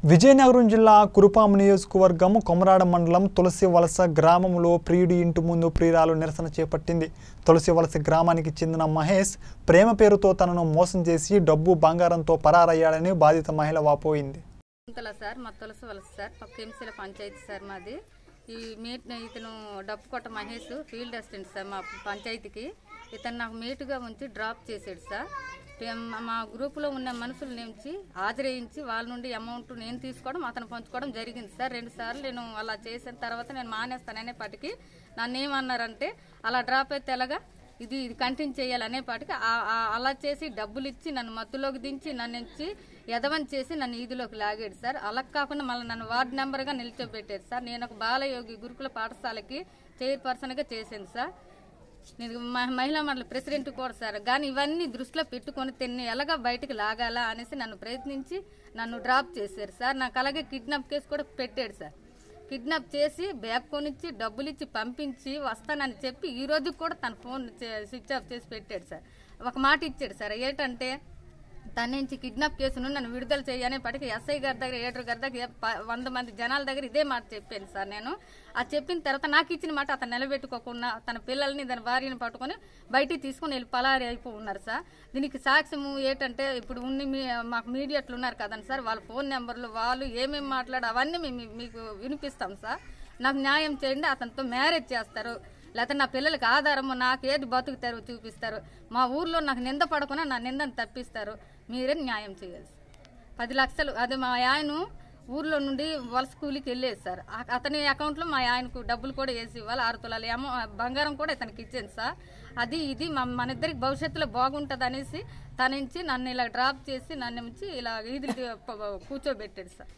విజయనగరం జిల్లా కురుపాం నియోజకవర్గం కొమరాడ మండలం తులసి వలస గ్రామంలో ప్రియుడి ఇంటి ముందు ప్రియురాలు నిరసన చేపట్టింది తులసి వలస గ్రామానికి చెందిన మహేష్ ప్రేమ పేరుతో తనను మోసం చేసి డబ్బు బంగారంతో పరారయ్యాడని బాధిత మహిళ వాపోయింది చింతల సార్ మా తులసి వలస సార్ మా కెంసిల పంచాయతీ సార్ మాది ఈ మీట్ ఇతను డప్పు కొట్ట మహేష్ ఫీల్డ్ అసిస్టెంట్ సార్ మా పంచాయతీకి ఇతను నాకు మీటుగా ఉంచి డ్రాప్ చేసాడు సార్ మా- మా గ్రూపులో ఉన్న మనుషుల నుంచి హాజరేయించి వాళ్ళ నుండి అమౌంట్ నేను తీసుకోవడం అతను పంచుకోవడం జరిగింది సార్ రెండు సార్లు నేను అలా చేసిన తర్వాత నేను మానేస్తాననేపాటికి నన్ను ఏమన్నారంటే అలా డ్రాప్ అయితే ఎలాగా ఇది ఇది కంటిన్యూ చేయాలనేపాటికి ఆ- ఆ- అలా చేసి డబ్బులు ఇచ్చి నన్ను మత్తులోకి దించి నన్ను ఇచ్చి ఎదవని చేసి నన్ను ఈదులోకి లాగాడు సార్ అలా కాకుండా మళ్ళీ నన్ను వార్డు నెంబర్గా నిల్చోబెట్టాడు సార్ నేను ఒక బాలయోగి గురుకుల పాఠశాలకి చైర్పర్సన్గా చేశాను సార్ నేను మ- మహిళా మండలి ప్రెసిడెంట్ కూడా సార్ కానీ ఇవన్నీ దృష్టిలో పెట్టుకొని తిన్ని ఎలాగా బయటకు లాగాలా అనేసి నన్ను ప్రయత్నించి నన్ను డ్రాప్ చేశారు సార్ నాకు అలాగే కిడ్నాప్ కేసు కూడా పెట్టాడు సార్ కిడ్నాప్ చేసి బ్యాగ్ కొనిచ్చి డబ్బులు ఇచ్చి పంపించి వస్తానని చెప్పి ఈ రోజు కూడా తన ఫోన్ చే- స్విచ్ ఆఫ్ చేసి పెట్టాడు సార్ ఒక మాట ఇచ్చాడు సార్ ఏంటంటే తన నుంచి కిడ్నాప్ కేసును నన్ను విడుదల చేయనేపటికి ఎస్ఐ గారి దగ్గర ఏటర్ గారి దగ్గర ప- వంద మంది జనాల దగ్గర ఇదే మాట చెప్పాను సార్ నేను ఆ చెప్పిన తర్వాత నాకు ఇచ్చిన మాట అతను నిలబెట్టుకోకుండా తన పిల్లల్ని దాని భార్యని పట్టుకొని బయటికి తీసుకుని వెళ్ళి పలారి అయిపోయి ఉన్నారు సార్ దీనికి సాక్ష్యము ఏంటంటే ఇప్పుడు ఉన్ని మీ మాకు మీడియాట్లు ఉన్నారు కదండి సార్ వాళ్ళ ఫోన్ నెంబర్లు వాళ్ళు ఏమేమి మాట్లాడు అవన్నీ మేము మీకు వినిపిస్తాం సార్ నాకు న్యాయం చేయండి అతనితో మ్యారేజ్ చేస్తారు లేకపోతే నా పిల్లలకి ఆధారము నాకు ఏది బతుకుతారో చూపిస్తారు మా ఊర్లో నాకు నింద పడకుండా నా నిందను తప్పిస్తారు మీరే న్యాయం చేయాలి సార్. పది లక్షలు అది మా ఆయన ఊర్లో నుండి వలస కూలికి వెళ్ళేది సార్ ఆ- అతని అకౌంట్లో మా ఆయనకు డబ్బులు కూడా వేసి ఇవ్వాలి ఆరు తులాలు ఏమో బంగారం కూడా ఇతనికి ఇచ్చాను సార్ అది ఇది మా మన ఇద్దరికి భవిష్యత్తులో బాగుంటుంది అనేసి తన నుంచి నన్ను ఇలా డ్రాప్ చేసి నన్ను నుంచి ఇలా ఈదులు కూర్చోబెట్టాడు సార్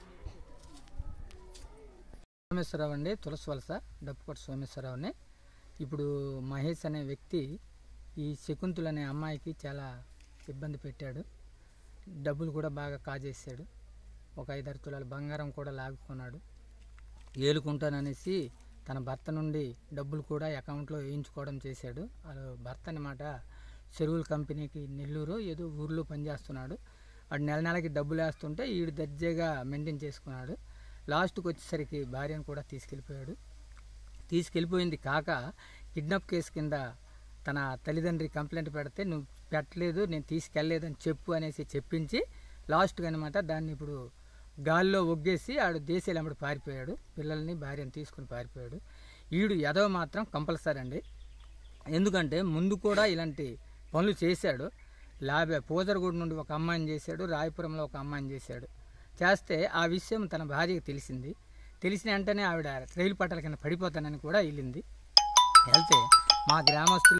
సోమేశ్వరరావు అండి తులసి వలస డప్పుకోట సోమేశ్వరరావుని ఇప్పుడు మహేష్ అనే వ్యక్తి ఈ శకుంతులు అనే అమ్మాయికి చాలా ఇబ్బంది పెట్టాడు డబ్బులు కూడా బాగా కాజేశాడు ఒక ఐదారు తులాల బంగారం కూడా లాగుకున్నాడు ఏలుకుంటాననేసి తన భర్త నుండి డబ్బులు కూడా అకౌంట్లో వేయించుకోవడం చేశాడు వాళ్ళ భర్త అనమాట చెరువుల కంపెనీకి నెల్లూరు ఏదో ఊర్లో పనిచేస్తున్నాడు వాడు నెల నెలకి డబ్బులు వేస్తుంటే ఈడు దర్జాగా మెయింటైన్ చేసుకున్నాడు లాస్ట్కి వచ్చేసరికి భార్యను కూడా తీసుకెళ్ళిపోయాడు తీసుకెళ్ళిపోయింది కాక కిడ్నాప్ కేసు కింద తన తల్లిదండ్రి కంప్లైంట్ పెడితే నువ్వు పెట్టలేదు నేను తీసుకెళ్ళలేదని చెప్పు అనేసి చెప్పించి లాస్ట్గా అనమాట దాన్ని ఇప్పుడు గాల్లో ఒగ్గేసి ఆడు దేశాలు అమ్మడు పారిపోయాడు పిల్లల్ని భార్యను తీసుకుని పారిపోయాడు ఈడు ఎదవ మాత్రం కంపల్సరీ అండి ఎందుకంటే ముందు కూడా ఇలాంటి పనులు చేశాడు లాభ పూజరగూడ నుండి ఒక అమ్మాయిని చేశాడు రాయపురంలో ఒక అమ్మాయిని చేశాడు చేస్తే ఆ విషయం తన భార్యకు తెలిసింది తెలిసిన వెంటనే ఆవిడ రైలు పట్టాల కింద పడిపోతానని కూడా వెళ్ళింది వెళ్తే మా గ్రామస్తులు